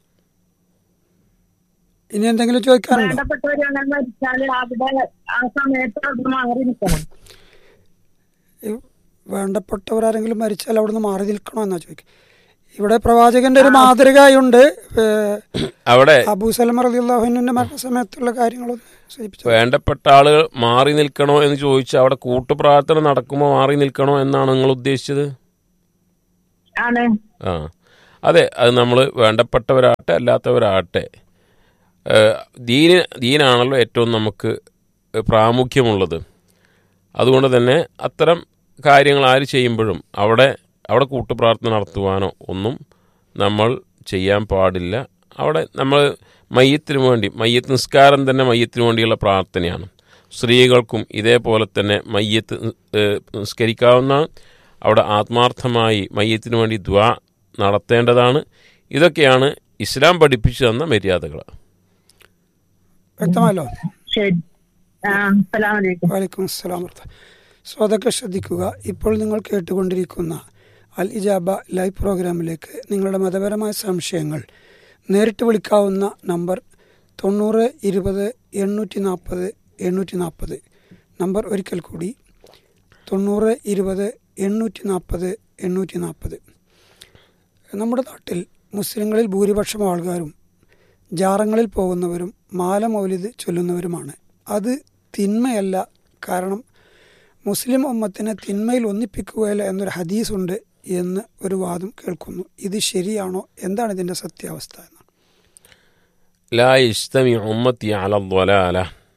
ഇനി എന്തെങ്കിലും ചോദിക്കാനുണ്ടോ വേണ്ടപ്പെട്ടവര് അങ്ങനെ മരിച്ചാല് അവിടെ ആ സമയത്ത് അത് മാറി നിൽക്കണം ഈ വേണ്ടപ്പെട്ടവരാരെങ്കിലും മരിച്ചാൽ അവിടുന്ന് മാറി നിൽക്കണോ എന്നാ ചോദിക്കുക ഇവിടെ പ്രവാചകന്റെ ഒരു മാതൃകയുണ്ട് ഏഹ്, അവിടെ അബൂ സലമ റളിയല്ലാഹുവിന്റെ മരണസമയത്തുള്ള കാര്യങ്ങളൊന്ന് സൂചിപ്പിച്ചു വേണ്ടപ്പെട്ട ആളുകൾ മാറി നിൽക്കണോ എന്ന് ചോദിച്ചാൽ അവിടെ കൂട്ടുപ്രാർത്ഥന നടക്കുമ്പോൾ മാറി നിൽക്കണോ എന്നാണ് നിങ്ങൾ ഉദ്ദേശിച്ചത് ആണ് ആ അതെ അത് നമ്മൾ വേണ്ടപ്പെട്ടവരാകട്ടെ അല്ലാത്തവരാകട്ടെ ഏഹ്, ദീന് ദീനാണല്ലോ ഏറ്റവും നമുക്ക് പ്രാമുഖ്യമുള്ളത് അതുകൊണ്ട് തന്നെ അത്തരം കാര്യങ്ങൾ ആര് ചെയ്യുമ്പോഴും അവിടെ അവിടെ കൂട്ടുപ്രാർത്ഥന നടത്തുവാനോ ഒന്നും നമ്മൾ ചെയ്യാൻ പാടില്ല അവിടെ നമ്മൾ മയ്യത്തിന് വേണ്ടി മയ്യത്ത് നിസ്കാരം തന്നെ മയ്യത്തിന് വേണ്ടിയുള്ള പ്രാർത്ഥനയാണ് സ്ത്രീകൾക്കും ഇതേപോലെ തന്നെ മയ്യത്ത് ഏഹ്, നിസ്കരിക്കാവുന്നതാണ് അവിടെ ആത്മാർത്ഥമായി മയ്യത്തിന് വേണ്ടി ദ്വാ നടത്തേണ്ടതാണ് ഇതൊക്കെയാണ് ഇസ്ലാം പഠിപ്പിച്ചു തന്ന മര്യാദകൾ വ്യക്തമായല്ലോ ശരി ആ അസ്സലാമലൈക്കും വലൈക്കും അസ്സലാം വർഹ സോ അതൊക്കെ ശ്രദ്ധിക്കുക ഇപ്പോൾ നിങ്ങൾ കേട്ടുകൊണ്ടിരിക്കുന്ന അൽ ഇജാബ ലൈവ് പ്രോഗ്രാമിലേക്ക് നിങ്ങളുടെ മതപരമായ സംശയങ്ങൾ നേരിട്ട് വിളിക്കാവുന്ന നമ്പർ തൊണ്ണൂറ് ഇരുപത് എണ്ണൂറ്റി നാൽപ്പത് എണ്ണൂറ്റി നാൽപ്പത് നമ്പർ ഒരിക്കൽ കൂടി തൊണ്ണൂറ് ഇരുപത് എണ്ണൂറ്റി നാൽപ്പത് എണ്ണൂറ്റി നാൽപ്പത് നമ്മുടെ നാട്ടിൽ മുസ്ലിങ്ങളിൽ ഭൂരിപക്ഷം ആൾക്കാരും ജാറങ്ങളിൽ പോകുന്നവരും മാല മൗലിദ് ചൊല്ലുന്നവരുമാണ് അത് തിന്മയല്ല കാരണം മുസ്ലിം ഉമ്മത്തിനെ തിന്മയിൽ ഒന്നിപ്പിക്കുകയില്ല എന്നൊരു ഹദീസുണ്ട് എന്ന് ഒരു വാദം കേൾക്കുന്നു ഇത് ശരിയാണോ എന്താണ് ഇതിൻ്റെ സത്യാവസ്ഥ എന്ന് ലാ ഇസ്തമി ഉമ്മത്തി അല ദ്വലാല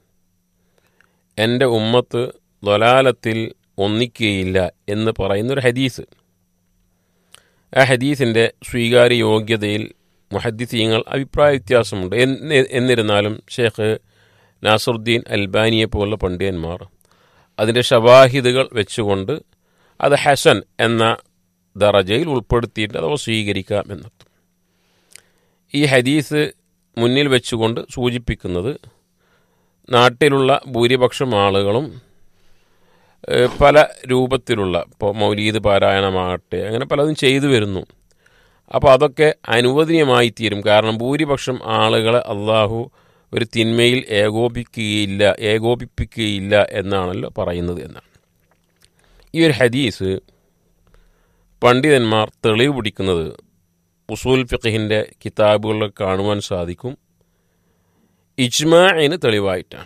എൻ്റെ ഉമ്മത്ത് ദ്വലാലത്തിൽ ഒന്നിക്കുകയില്ല എന്ന് പറയുന്നൊരു ഹദീസ് ആ ഹദീസിൻ്റെ സ്വീകാര്യ യോഗ്യതയിൽ മുഹദ്ദിസീങ്ങൾ അഭിപ്രായ വ്യത്യാസമുണ്ട് എന്ന് എന്നിരുന്നാലും ഷേഖ് നാസറുദ്ദീൻ അൽബാനിയെ പോലുള്ള പണ്ഡിതന്മാർ അതിൻ്റെ ഷവാഹിദുകൾ വെച്ചുകൊണ്ട് അത് ഹസൻ എന്ന ദറജയിൽ ഉൾപ്പെടുത്തിയിട്ട് അഥവാ സ്വീകരിക്കാം എന്നർത്ഥം ഈ ഹദീസ് മുന്നിൽ വെച്ചുകൊണ്ട് സൂചിപ്പിക്കുന്നത് നാട്ടിലുള്ള ഭൂരിപക്ഷം ആളുകളും ഏഹ്, പല രൂപത്തിലുള്ള ഇപ്പോൾ മൗലീദ് പാരായണമാകട്ടെ അങ്ങനെ പലതും ചെയ്തു വരുന്നു അപ്പോൾ അതൊക്കെ അനുവദനീയമായി തീരും കാരണം ഭൂരിപക്ഷം ആളുകളെ അള്ളാഹു ഒരു തിന്മയിൽ ഏകോപിക്കുകയില്ല ഏകോപിപ്പിക്കുകയില്ല എന്നാണല്ലോ പറയുന്നത് എന്നാണ് ഈ ഒരു ഹദീസ് പണ്ഡിതന്മാർ തെളിവ് പിടിക്കുന്നത് ഉസൂൽ ഫിഖിൻ്റെ കിതാബുകളിൽ കാണുവാൻ സാധിക്കും ഇജ്മാഇന് തെളിവായിട്ടാണ്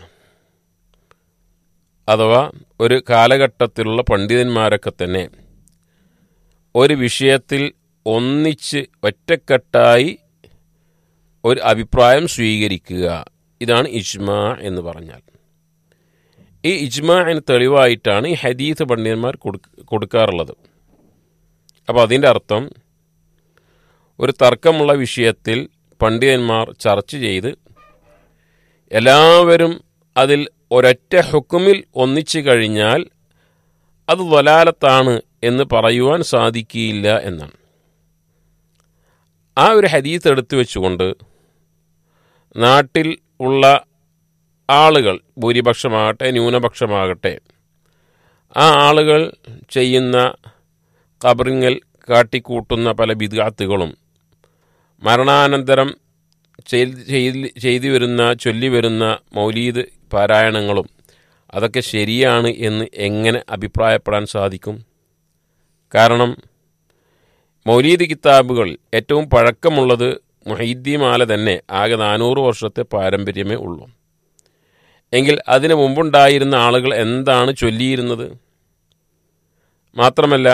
അഥവാ ഒരു കാലഘട്ടത്തിലുള്ള പണ്ഡിതന്മാരൊക്കെ തന്നെ ഒരു വിഷയത്തിൽ ഒന്നിച്ച് ഒറ്റക്കെട്ടായി ഒരു അഭിപ്രായം സ്വീകരിക്കുക ഇതാണ് ഇജ്മാ എന്ന് പറഞ്ഞാൽ ഈ ഇജ്മാഇന് തെളിവായിട്ടാണ് ഈ ഹദീസ് പണ്ഡിതന്മാർ കൊടുക്ക കൊടുക്കാറുള്ളത് അപ്പോൾ അതിൻ്റെ അർത്ഥം ഒരു തർക്കമുള്ള വിഷയത്തിൽ പണ്ഡിതന്മാർ ചർച്ച ചെയ്ത് എല്ലാവരും അതിൽ ഒരൊറ്റ ഹുക്കുമിൽ ഒന്നിച്ചു കഴിഞ്ഞാൽ അത് വലാലത്താണ് എന്ന് പറയുവാൻ സാധിക്കുകയില്ല എന്നാണ് ആ ഒരു ഹദീസ് എടുത്തു വെച്ചുകൊണ്ട് നാട്ടിൽ ഉള്ള ആളുകൾ ഭൂരിപക്ഷമാകട്ടെ ന്യൂനപക്ഷമാകട്ടെ ആ ആളുകൾ ചെയ്യുന്ന കബറിങ്ങൽ കാട്ടിക്കൂട്ടുന്ന പല ബിദ്ഗാത്തുകളും മരണാനന്തരം ചെയ്ത് ചെയ്ത് ചെയ്തു വരുന്ന ചൊല്ലി വരുന്ന മൗലീദ് പാരായണങ്ങളും അതൊക്കെ ശരിയാണ് എന്ന് എങ്ങനെ അഭിപ്രായപ്പെടാൻ സാധിക്കും കാരണം മൗലീദ് കിതാബുകൾ ഏറ്റവും പഴക്കമുള്ളത് മൊഹീദ്ദീമാല തന്നെ ആകെ നാനൂറ് വർഷത്തെ പാരമ്പര്യമേ ഉള്ളൂ എങ്കിൽ അതിനു മുമ്പുണ്ടായിരുന്ന ആളുകൾ എന്താണ് ചൊല്ലിയിരുന്നത് മാത്രമല്ല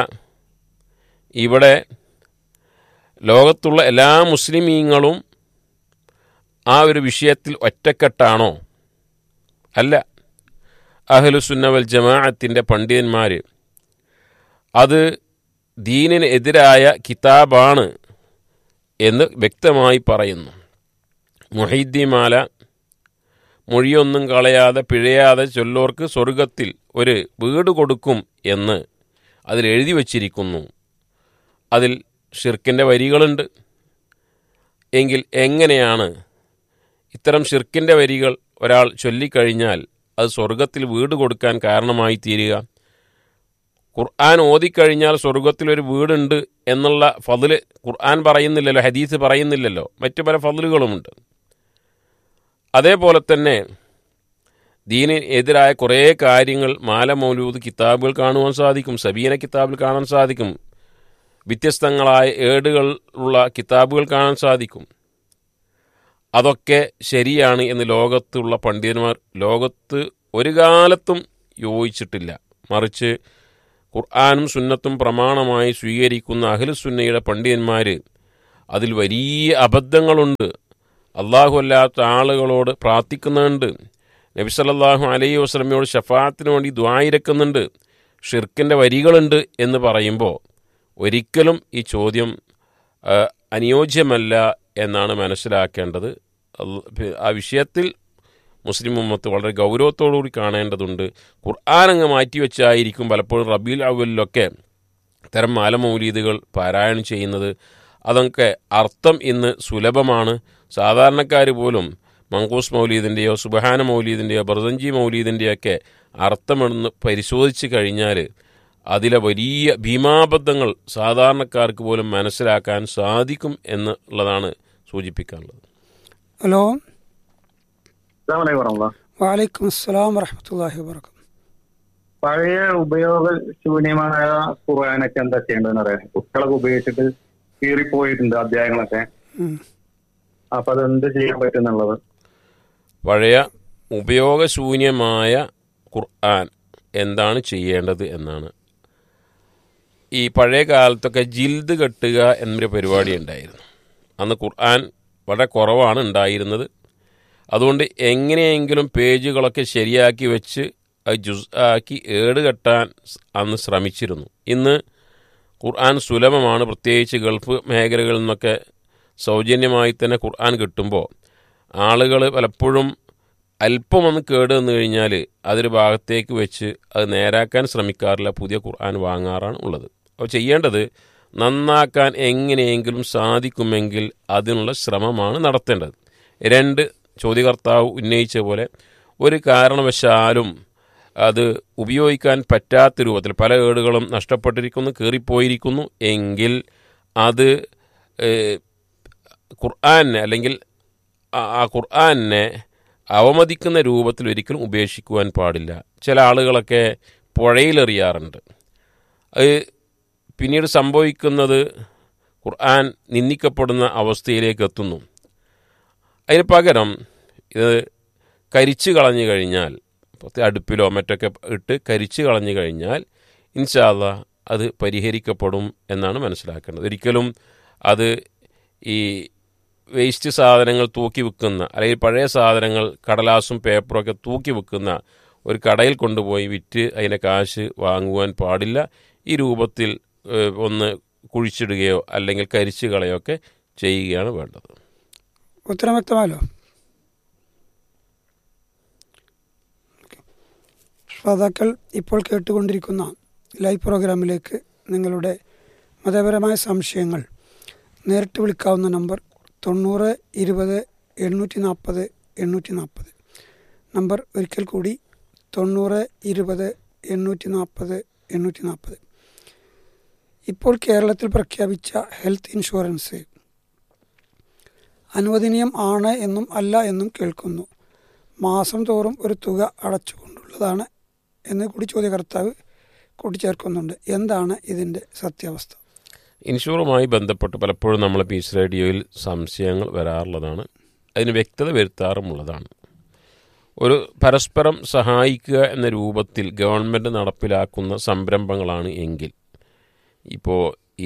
ഇവിടെ ലോകത്തുള്ള എല്ലാ മുസ്ലിമീങ്ങളും ആ ഒരു വിഷയത്തിൽ ഒറ്റക്കെട്ടാണോ അല്ല അഹ്ലുസുന്നവൽ ജമാഅത്തിൻ്റെ പണ്ഡിതന്മാർ അത് ദീനിന് എതിരായ കിതാബാണ് എന്ന് വ്യക്തമായി പറയുന്നു മുഹീദ്ദിമാല മൊഴിയൊന്നും കളയാതെ പിഴയാതെ ചൊല്ലോർക്ക് സ്വർഗത്തിൽ ഒരു വീട് കൊടുക്കും എന്ന് അതിൽ എഴുതി വച്ചിരിക്കുന്നു അതിൽ ഷിർക്കിൻ്റെ വരികളുണ്ട് എങ്കിൽ എങ്ങനെയാണ് ഇത്തരം ഷിർക്കിൻ്റെ വരികൾ ഒരാൾ ചൊല്ലിക്കഴിഞ്ഞാൽ അത് സ്വർഗത്തിൽ വീട് കൊടുക്കാൻ കാരണമായി തീരുക ഖുർആൻ ഓതിക്കഴിഞ്ഞാൽ സ്വർഗത്തിൽ ഒരു വീടുണ്ട് എന്നുള്ള ഫതില് ഖുർആൻ പറയുന്നില്ലല്ലോ ഹദീസ് പറയുന്നില്ലല്ലോ മറ്റു പല ഫതിലുകളുമുണ്ട് അതേപോലെ തന്നെ ദീനിന് എതിരായ കുറേ കാര്യങ്ങൾ മാല മൗലൂദ് കിതാബുകൾ കാണുവാൻ സാധിക്കും സബീന കിതാബിൽ കാണാൻ സാധിക്കും വ്യത്യസ്തങ്ങളായ ഏടുകൾ ഉള്ള കിതാബുകൾ കാണാൻ സാധിക്കും അതൊക്കെ ശരിയാണ് എന്ന് ലോകത്തുള്ള പണ്ഡിതന്മാർ ലോകത്ത് ഒരു കാലത്തും യോജിച്ചിട്ടില്ല മറിച്ച് ഖുർആാനും സുന്നത്തും പ്രമാണമായി സ്വീകരിക്കുന്ന അഖിലുസുന്നയുടെ പണ്ഡിതന്മാർ അതിൽ വലിയ അബദ്ധങ്ങളുണ്ട് അള്ളാഹു അല്ലാത്ത ആളുകളോട് പ്രാർത്ഥിക്കുന്നുണ്ട് നബി സല്ലല്ലാഹു അലൈഹി വസ്ലമയോട് ഷഫാത്തിന് വേണ്ടി ദ്വായിരക്കുന്നുണ്ട് ഷിർക്കിൻ്റെ വരികളുണ്ട് എന്ന് പറയുമ്പോൾ ഒരിക്കലും ഈ ചോദ്യം ആ, അനുയോജ്യമല്ല എന്നാണ് മനസ്സിലാക്കേണ്ടത് അല്ല- ആ വിഷയത്തിൽ മുസ്ലിം ഉമ്മത്ത് വളരെ ഗൗരവത്തോടുകൂടി കാണേണ്ടതുണ്ട് ഖുർആൻ അങ്ങ് മാറ്റിവെച്ചായിരിക്കും പലപ്പോഴും റബീൽ അവലിലൊക്കെ ഇത്തരം മാലമൗലീദുകൾ പാരായണം ചെയ്യുന്നത് അതൊക്കെ അർത്ഥം ഇന്ന് സുലഭമാണ് സാധാരണക്കാർ പോലും മങ്കൂസ് മൗലീദിൻ്റെയോ സുബഹാന മൗലീദിൻ്റെയോ ബർസഞ്ചി മൗലീദിൻ്റെയൊക്കെ അർത്ഥമെന്ന് പരിശോധിച്ച് കഴിഞ്ഞാൽ അതിലെ വലിയ ഭീമാബദ്ധങ്ങൾ സാധാരണക്കാർക്ക് പോലും മനസ്സിലാക്കാൻ സാധിക്കും എന്നുള്ളതാണ് സൂചിപ്പിക്കാനുള്ളത് ഹലോ പറഞ്ഞ വാലൈക്കും അസ്സലാം വറഹമത്തല്ലാഹി വാബർക്കാത്തു പഴയ ഉപയോഗശൂന്യമായ ഖുർആാനൊക്കെ എന്താ ചെയ്യേണ്ടതെന്ന് അറിയാം കുട്ടികളൊക്കെ ഉപയോഗിച്ചിട്ട് കീറിപ്പോയിട്ടുണ്ട് അധ്യായങ്ങളൊക്കെ ഉം. അപ്പൊ അതെന്ത് ചെയ്യാൻ പറ്റുന്നുള്ളത് പഴയ ഉപയോഗശൂന്യമായ ഖുർആൻ എന്താണ് ചെയ്യേണ്ടത് എന്നാണ് ഈ പഴയ കാലത്തൊക്കെ ജിൽദ് കെട്ടുക എന്നൊരു പരിപാടി ഉണ്ടായിരുന്നു അന്ന് ഖുർആൻ വളരെ കുറവാണ് ഉണ്ടായിരുന്നത് അതുകൊണ്ട് എങ്ങനെയെങ്കിലും പേജുകളൊക്കെ ശരിയാക്കി വെച്ച് അത് ജുസ് ആക്കി ഏട് കെട്ടാൻ സ് അന്ന് ശ്രമിച്ചിരുന്നു ഇന്ന് ഖുർആൻ സുലഭമാണ് പ്രത്യേകിച്ച് ഗൾഫ് മേഖലകളിൽ നിന്നൊക്കെ സൗജന്യമായി തന്നെ ഖുർആൻ കിട്ടുമ്പോൾ ആളുകൾ പലപ്പോഴും അല്പം ഒന്ന് കേട് വന്നു കഴിഞ്ഞാൽ അതൊരു ഭാഗത്തേക്ക് വെച്ച് അത് നേരാക്കാൻ ശ്രമിക്കാറില്ല പുതിയ ഖുർആൻ വാങ്ങാറാണ് ഉള്ളത് അപ്പോൾ ചെയ്യേണ്ടത് നന്നാക്കാൻ എങ്ങനെയെങ്കിലും സാധിക്കുമെങ്കിൽ അതിനുള്ള ശ്രമമാണ് നടത്തേണ്ടത് രണ്ട് ചോദ്യകർത്താവ് ഉന്നയിച്ച പോലെ ഒരു കാരണവശാലും അത് ഉപയോഗിക്കാൻ പറ്റാത്ത രൂപത്തിൽ പല ഏടുകളും നഷ്ടപ്പെട്ടിരിക്കുന്നു കീറിപ്പോയിരിക്കുന്നു എങ്കിൽ അത് ഏഹ്, ഖുർആനെ അല്ലെങ്കിൽ ആ- ആ ഖുർആനെ അവമതിക്കുന്ന രൂപത്തിൽ ഒരിക്കലും ഉപേക്ഷിക്കുവാൻ പാടില്ല ചില ആളുകളൊക്കെ പുഴയിലെറിയാറുണ്ട് അത് പിന്നീട് സംഭവിക്കുന്നത് ഖുർആൻ നിന്ദിക്കപ്പെടുന്ന അവസ്ഥയിലേക്ക് എത്തുന്നു അതിന് പകരം ഇത് കരിച്ചു കളഞ്ഞു കഴിഞ്ഞാൽ പ്രത്യേക അടുപ്പിലോ മറ്റൊക്കെ ഇട്ട് കരിച്ചു കളഞ്ഞു കഴിഞ്ഞാൽ ഇൻഷാല്ല അത് പരിഹരിക്കപ്പെടും എന്നാണ് മനസ്സിലാക്കേണ്ടത് ഒരിക്കലും അത് ഈ വേസ്റ്റ് സാധനങ്ങൾ തൂക്കി വിൽക്കുന്ന അല്ലെങ്കിൽ പഴയ സാധനങ്ങൾ കടലാസും പേപ്പറും ഒക്കെ തൂക്കി വിൽക്കുന്ന ഒരു കടയിൽ കൊണ്ടുപോയി വിറ്റ് അതിൻ്റെ കാശ് വാങ്ങുവാൻ പാടില്ല ഈ രൂപത്തിൽ ഏഹ്, ഒന്ന് കുഴിച്ചിടുകയോ അല്ലെങ്കിൽ കരിച്ചു കളയോ ഒക്കെ ചെയ്യുകയാണ് വേണ്ടത് ഉത്തരം വ്യക്തമായല്ലോ ശ്രോതാക്കൾ ഇപ്പോൾ കേട്ടുകൊണ്ടിരിക്കുന്ന ലൈവ് പ്രോഗ്രാമിലേക്ക് നിങ്ങളുടെ മതപരമായ സംശയങ്ങൾ നേരിട്ട് വിളിക്കാവുന്ന നമ്പർ തൊണ്ണൂറ് ഇരുപത് എണ്ണൂറ്റി നാൽപ്പത് എണ്ണൂറ്റി നാൽപ്പത് നമ്പർ ഒരിക്കൽ കൂടി തൊണ്ണൂറ് ഇരുപത് എണ്ണൂറ്റി നാൽപ്പത് എണ്ണൂറ്റി നാൽപ്പത് ഇപ്പോൾ കേരളത്തിൽ പ്രഖ്യാപിച്ച ഹെൽത്ത് ഇൻഷുറൻസ് അനുവദനീയം ആണ് എന്നും അല്ല എന്നും കേൾക്കുന്നു മാസം തോറും ഒരു തുക അടച്ചുകൊണ്ടുള്ളതാണ് എന്ന് കൂടി ചോദ്യകർത്താവ് കൂട്ടിച്ചേർക്കുന്നുണ്ട് എന്താണ് ഇതിൻ്റെ സത്യാവസ്ഥ ഇൻഷുറുമായി ബന്ധപ്പെട്ട് പലപ്പോഴും നമ്മൾ പീസ് റേഡിയോയിൽ സംശയങ്ങൾ വരാറുള്ളതാണ് അതിന് വ്യക്തത വരുത്താറുമുള്ളതാണ് ഒരു പരസ്പരം സഹായിക്കുക എന്ന രൂപത്തിൽ ഗവൺമെൻറ് നടപ്പിലാക്കുന്ന സംരംഭങ്ങളാണ് എങ്കിൽ ഇപ്പോൾ ഈ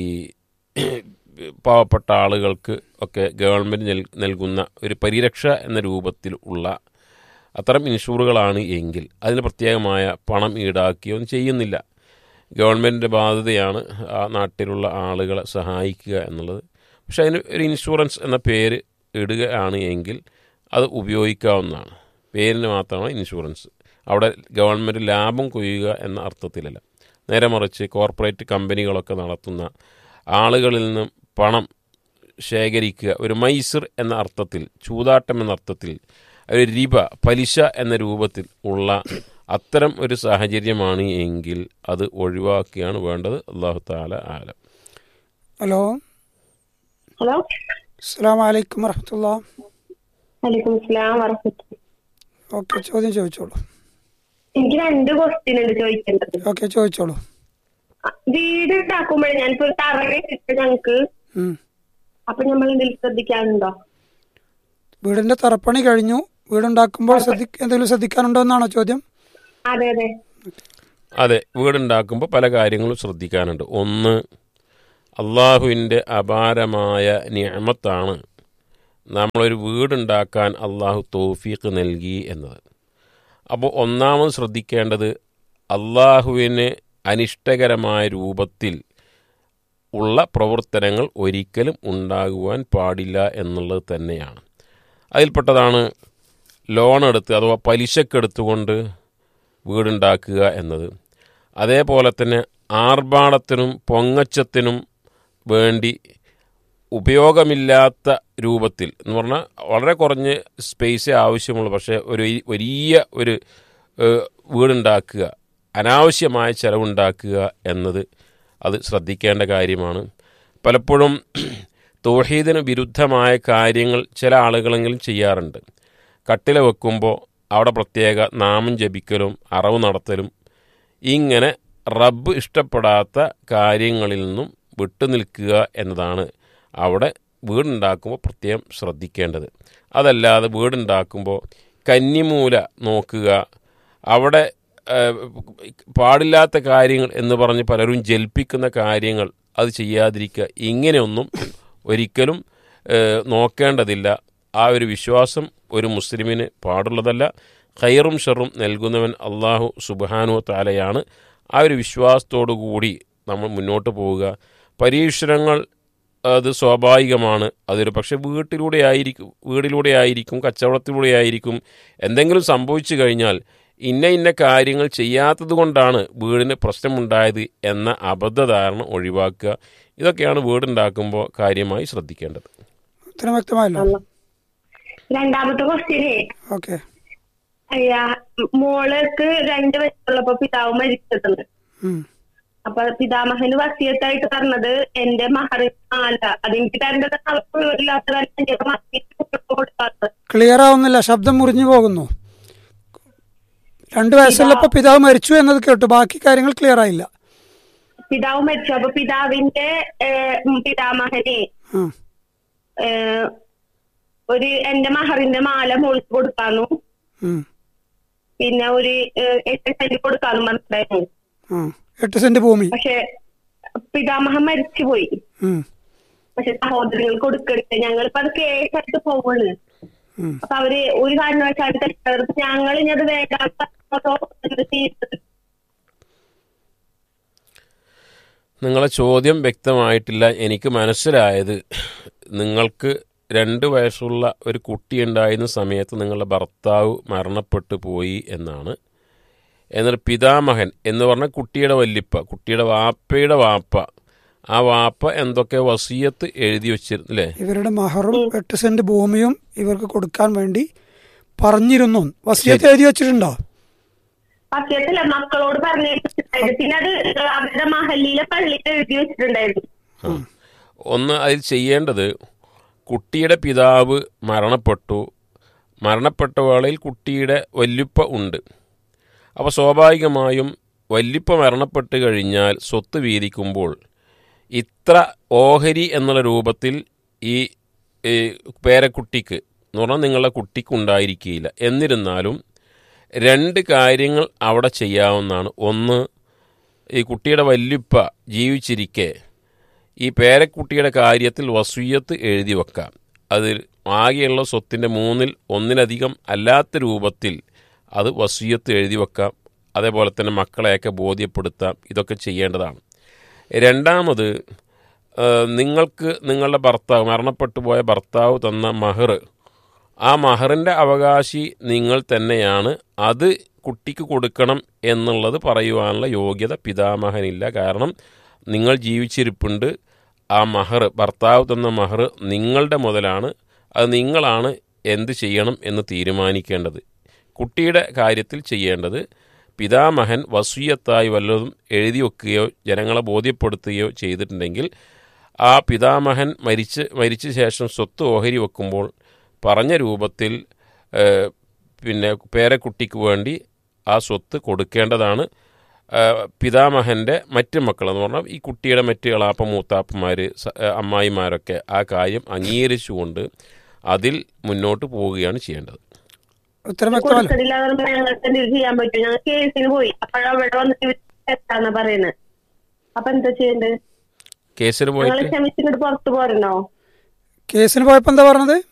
പാവപ്പെട്ട ആളുകൾക്ക് ഒക്കെ ഗവൺമെൻറ് നൽ- നൽകുന്ന ഒരു പരിരക്ഷ എന്ന രൂപത്തിൽ ഉള്ള അത്തരം ഇൻഷൂറുകളാണ് എങ്കിൽ അതിന് പ്രത്യേകമായ പണം ഈടാക്കുകയൊന്നും ചെയ്യുന്നില്ല ഗവൺമെൻറ്റിൻ്റെ ബാധ്യതയാണ് ആ നാട്ടിലുള്ള ആളുകളെ സഹായിക്കുക എന്നുള്ളത് പക്ഷെ അതിന് ഒരു ഇൻഷുറൻസ് എന്ന പേര് ഇടുകയാണ് എങ്കിൽ അത് ഉപയോഗിക്കാവുന്നതാണ് പേരിന് മാത്രമാണ് ഇൻഷുറൻസ് അവിടെ ഗവൺമെൻറ് ലാഭം കൊയ്യുക എന്ന അർത്ഥത്തിലല്ല നേരെ മറിച്ച് കോർപ്പറേറ്റ് കമ്പനികളൊക്കെ നടത്തുന്ന ആളുകളിൽ നിന്നും പണം ശേഖരിക്കുക ഒരു മൈസർ എന്ന അർത്ഥത്തിൽ ചൂതാട്ടം എന്ന അർത്ഥത്തിൽ ഒരു റിബ പലിശ എന്ന രൂപത്തിൽ ഉള്ള അത്തരം ഒരു സാഹചര്യമാണ് എങ്കിൽ അത് ഒഴിവാക്കുകയാണ് വേണ്ടത് അള്ളാഹു താല ആലം ഹലോ ഹലോ അസ്സാം വലൈക്കും വറഹമത്തുള്ള വലൈക്കും അസ്സലാം വറഹ്മത്തുള്ളാഹി ഓക്കെ ചോദ്യം ചോദിച്ചോളൂ എനിക്ക് രണ്ട് ക്വസ്റ്റ്യൻ ഉണ്ട് ചോദിക്കേണ്ടത് ഓക്കെ ചോദിച്ചോളൂ വീട് ഉണ്ടാക്കുമ്പോഴേ ഞാനിപ്പോ ഒരു തറ കെട്ടിട്ട് ഞങ്ങക്ക് ഉം. അപ്പൊ നമ്മൾ എന്തെങ്കിലും ശ്രദ്ധിക്കാനുണ്ടോ വീടിന്റെ തറപ്പണി കഴിഞ്ഞു വീടുണ്ടാക്കുമ്പോൾ ശ്രദ്ധി എന്തെങ്കിലും ശ്രദ്ധിക്കാനുണ്ടോ എന്നാണോ ചോദ്യം അതെ അതെ അതെ വീടുണ്ടാക്കുമ്പോൾ പല കാര്യങ്ങളും ശ്രദ്ധിക്കാനുണ്ട് ഒന്ന് അള്ളാഹുവിൻ്റെ അപാരമായ നിയമത്താണ് നമ്മളൊരു വീടുണ്ടാക്കാൻ അള്ളാഹു തോഫീക്ക് നൽകി എന്നത് അപ്പോൾ ഒന്നാമത് ശ്രദ്ധിക്കേണ്ടത് അള്ളാഹുവിന് അനിഷ്ടകരമായ രൂപത്തിൽ ഉള്ള പ്രവർത്തനങ്ങൾ ഒരിക്കലും ഉണ്ടാകുവാൻ പാടില്ല എന്നുള്ളത് തന്നെയാണ് അതിൽപ്പെട്ടതാണ് ലോൺ എടുത്ത് അഥവാ പലിശക്കെടുത്തുകൊണ്ട് വീടുണ്ടാക്കുക എന്നത് അതേപോലെ തന്നെ ആർഭാടത്തിനും പൊങ്ങച്ചത്തിനും വേണ്ടി ഉപയോഗമില്ലാത്ത രൂപത്തിൽ എന്ന് പറഞ്ഞാൽ വളരെ കുറഞ്ഞ് സ്പേസേ ആവശ്യമുള്ളൂ പക്ഷേ ഒരു ഈ- വലിയ ഒരു ഏഹ്, വീടുണ്ടാക്കുക അനാവശ്യമായ ചിലവുണ്ടാക്കുക എന്നത് അത് ശ്രദ്ധിക്കേണ്ട കാര്യമാണ് പലപ്പോഴും തോഹീദിന് വിരുദ്ധമായ കാര്യങ്ങൾ ചില ആളുകളെങ്കിലും ചെയ്യാറുണ്ട് കട്ടില വെക്കുമ്പോൾ അവിടെ പ്രത്യേക നാമം ജപിക്കലും അറവ് നടത്തലും ഇങ്ങനെ റബ്ബ് ഇഷ്ടപ്പെടാത്ത കാര്യങ്ങളിൽ നിന്നും വിട്ടുനിൽക്കുക എന്നതാണ് അവിടെ വീടുണ്ടാക്കുമ്പോൾ പ്രത്യേകം ശ്രദ്ധിക്കേണ്ടത് അതല്ലാതെ വീടുണ്ടാക്കുമ്പോൾ കന്നിമൂല നോക്കുക അവിടെ ഏഹ്, പാടില്ലാത്ത കാര്യങ്ങൾ എന്ന് പറഞ്ഞ് പലരും ജൽപ്പിക്കുന്ന കാര്യങ്ങൾ അത് ചെയ്യാതിരിക്കുക ഇങ്ങനെയൊന്നും ഒരിക്കലും ഏഹ്, നോക്കേണ്ടതില്ല ആ ഒരു വിശ്വാസം ഒരു മുസ്ലിമിന് പാടുള്ളതല്ല ഖൈറും ഷെറും നൽകുന്നവൻ അള്ളാഹു സുബാനു താലയാണ് ആ ഒരു വിശ്വാസത്തോടു കൂടി നമ്മൾ മുന്നോട്ട് പോവുക പരീക്ഷണങ്ങൾ അത് സ്വാഭാവികമാണ് അതൊരു പക്ഷേ വീട്ടിലൂടെ ആയിരിക്കും വീടിലൂടെ ആയിരിക്കും കച്ചവടത്തിലൂടെ ആയിരിക്കും എന്തെങ്കിലും സംഭവിച്ചു കഴിഞ്ഞാൽ ഇന്ന ഇന്ന കാര്യങ്ങൾ ചെയ്യാത്തത് കൊണ്ടാണ് വീടിന് പ്രശ്നമുണ്ടായത് എന്ന അബദ്ധധാരണ ഒഴിവാക്കുക ഇതൊക്കെയാണ് വീടുണ്ടാക്കുമ്പോൾ കാര്യമായി ശ്രദ്ധിക്കേണ്ടത് ഉത്തരം വ്യക്തമായല്ലോ രണ്ടാമത്തെ ക്വസ്റ്റ്യനേ ഓക്കെ അയ്യാ മോൾക്ക് രണ്ട് വയസ്സുള്ളപ്പോ പിതാവ് മരിച്ചിട്ടുണ്ട് അപ്പൊ പിതാമഹന് വസിയത്തായിട്ട് പറഞ്ഞത് എന്റെ മഹർ അല്ല അതെനിക്ക് തരേണ്ടത് അവർക്ക് ഇല്ലാത്ത കാര്യം എന്റെ മഹർ കൊടുക്കാത്തത് ക്ലിയർ ആവുന്നില്ല ശബ്ദം മുറിഞ്ഞു പോകുന്നു രണ്ടു വയസ്സുള്ളപ്പോ പിതാവ് മരിച്ചു എന്നത് കേട്ടു ബാക്കി കാര്യങ്ങൾ ക്ലിയർ ആയില്ല പിതാവ് മരിച്ചു അപ്പൊ പിതാവിന്റെ ഏഹ്, ഉം, പിതാമഹനെ ആ. ഏഹ്, ഒരു എന്റെ മഹറിന്റെ മാല മോൾക്ക് കൊടുക്കാന്നു ഉം. പിന്നെ ഒരു ഏഹ്, എട്ട് സെന്റ് കൊടുക്കാന്നു മനസ്സിലായിരുന്നു ആ എട്ട് സെന്റ് ഭൂമി പക്ഷെ പിതാമഹൻ മരിച്ചുപോയി ഉം. പക്ഷെ സഹോദരങ്ങൾ കൊടുക്കരുത് ഞങ്ങളിപ്പോ അത് കേസായിട്ട് പോവാണ് ഉം. അപ്പൊ അവര് ഒരു കാരണവശാലും തെറ്റെടുത്ത് ഞങ്ങൾ ഇനി അത് വേണ്ടാത്ത എന്ത് ചെയ്യുന്നത്? നിങ്ങളെ ചോദ്യം വ്യക്തമായിട്ടില്ല എനിക്ക് മനസ്സിലായത് നിങ്ങൾക്ക് രണ്ട് വയസ്സുള്ള ഒരു കുട്ടി ഉണ്ടായിരുന്ന സമയത്ത് നിങ്ങളുടെ ഭർത്താവ് മരണപ്പെട്ടു പോയി എന്നാണ് എന്നിട്ട് പിതാമഹൻ എന്ന് പറഞ്ഞ കുട്ടിയുടെ വല്ലിപ്പ കുട്ടിയുടെ വാപ്പയുടെ വാപ്പ ആ വാപ്പ എന്തൊക്കെ വസീയത്ത് എഴുതി വെച്ചിരുന്നു അല്ലേ ഇവരുടെ മഹറും എട്ട് സെന്റ് ഭൂമിയും ഇവർക്ക് കൊടുക്കാൻ വേണ്ടി പറഞ്ഞിരുന്നു വസിയത്ത് എഴുതി വെച്ചിട്ടുണ്ടോ സത്യത്തില്ല മക്കളോട് പറഞ്ഞിട്ടുണ്ടായിരുന്നു പിന്നെ അത് അവരുടെ മഹല്ലിയിലെ പള്ളിയിൽ എഴുതി വെച്ചിട്ടുണ്ടായിരുന്നു ആ. ഒന്ന് അതിൽ ചെയ്യേണ്ടത് കുട്ടിയുടെ പിതാവ് മരണപ്പെട്ടു മരണപ്പെട്ട വേളയിൽ കുട്ടിയുടെ വല്യുപ്പ ഉണ്ട് അപ്പോൾ സ്വാഭാവികമായും വല്യുപ്പ മരണപ്പെട്ട് കഴിഞ്ഞാൽ സ്വത്ത് വീതിക്കുമ്പോൾ ഇത്ര ഓഹരി എന്നുള്ള രൂപത്തിൽ ഈ ഈ പേരക്കുട്ടിക്ക് എന്ന് പറഞ്ഞാൽ നിങ്ങളുടെ കുട്ടിക്ക് ഉണ്ടായിരിക്കുകയില്ല എന്നിരുന്നാലും രണ്ട് കാര്യങ്ങൾ അവിടെ ചെയ്യാവുന്നതാണ് ഒന്ന് ഈ കുട്ടിയുടെ വല്യുപ്പ ജീവിച്ചിരിക്കെ ഈ പേരക്കുട്ടിയുടെ കാര്യത്തിൽ വസൂയത്ത് എഴുതി വെക്കാം അതിൽ ആകെയുള്ള സ്വത്തിൻ്റെ മൂന്നിൽ ഒന്നിലധികം അല്ലാത്ത രൂപത്തിൽ അത് വസൂയത്ത് എഴുതി വെക്കാം അതേപോലെ തന്നെ മക്കളെയൊക്കെ ബോധ്യപ്പെടുത്താം ഇതൊക്കെ ചെയ്യേണ്ടതാണ് രണ്ടാമത് ഏഹ്, നിങ്ങൾക്ക് നിങ്ങളുടെ ഭർത്താവ് മരണപ്പെട്ടു പോയ ഭർത്താവ് തന്ന മഹർ ആ മഹറിൻ്റെ അവകാശി നിങ്ങൾ തന്നെയാണ് അത് കുട്ടിക്ക് കൊടുക്കണം എന്നുള്ളത് പറയുവാനുള്ള യോഗ്യത പിതാമഹനില്ല കാരണം നിങ്ങൾ ജീവിച്ചിരിപ്പുണ്ട് ആ മഹർ ഭർത്താവ് തന്ന മഹർ നിങ്ങളുടെ മുതലാണ് അത് നിങ്ങളാണ് എന്ത് ചെയ്യണം എന്ന് തീരുമാനിക്കേണ്ടത് കുട്ടിയുടെ കാര്യത്തിൽ ചെയ്യേണ്ടത് പിതാമഹൻ വസൂയത്തായി വല്ലതും എഴുതി വെക്കുകയോ ജനങ്ങളെ ബോധ്യപ്പെടുത്തുകയോ ചെയ്തിട്ടുണ്ടെങ്കിൽ ആ പിതാമഹൻ മരിച്ച് മരിച്ച ശേഷം സ്വത്ത് ഓഹരി വെക്കുമ്പോൾ പറഞ്ഞ രൂപത്തിൽ ഏഹ്, പിന്നെ പേരക്കുട്ടിക്ക് വേണ്ടി ആ സ്വത്ത് കൊടുക്കേണ്ടതാണ് ഏഹ്, പിതാമഹൻ്റെ മറ്റ് മക്കൾ എന്ന് പറഞ്ഞാൽ ഈ കുട്ടിയുടെ മറ്റ് ഇളാപ്പ മൂത്താപ്പന്മാർ അമ്മായിമാരൊക്കെ ആ കാര്യം അംഗീകരിച്ചുകൊണ്ട് അതിൽ മുന്നോട്ട് പോവുകയാണ് ചെയ്യേണ്ടത് ഉത്തരം വ്യക്തമല്ല കൊടുക്കലില്ലാതെ പറയുമ്പോ ഞങ്ങൾക്ക് എന്തെങ്കിലും ചെയ്യാൻ പറ്റും ഞങ്ങൾ കേസിന് പോയി അപ്പോഴവിടെ വന്നിട്ട് ഇവര് തെറ്റാന്നാ പറയുന്നത് അപ്പൊ എന്താ ചെയ്യണ്ടത് കേസിന് ഞങ്ങൾ പോയിട്ട് ക്ഷമിച്ചിട്ട് പുറത്തു പോരണോ കേസിന് പോയപ്പോ എന്താ പറഞ്ഞത്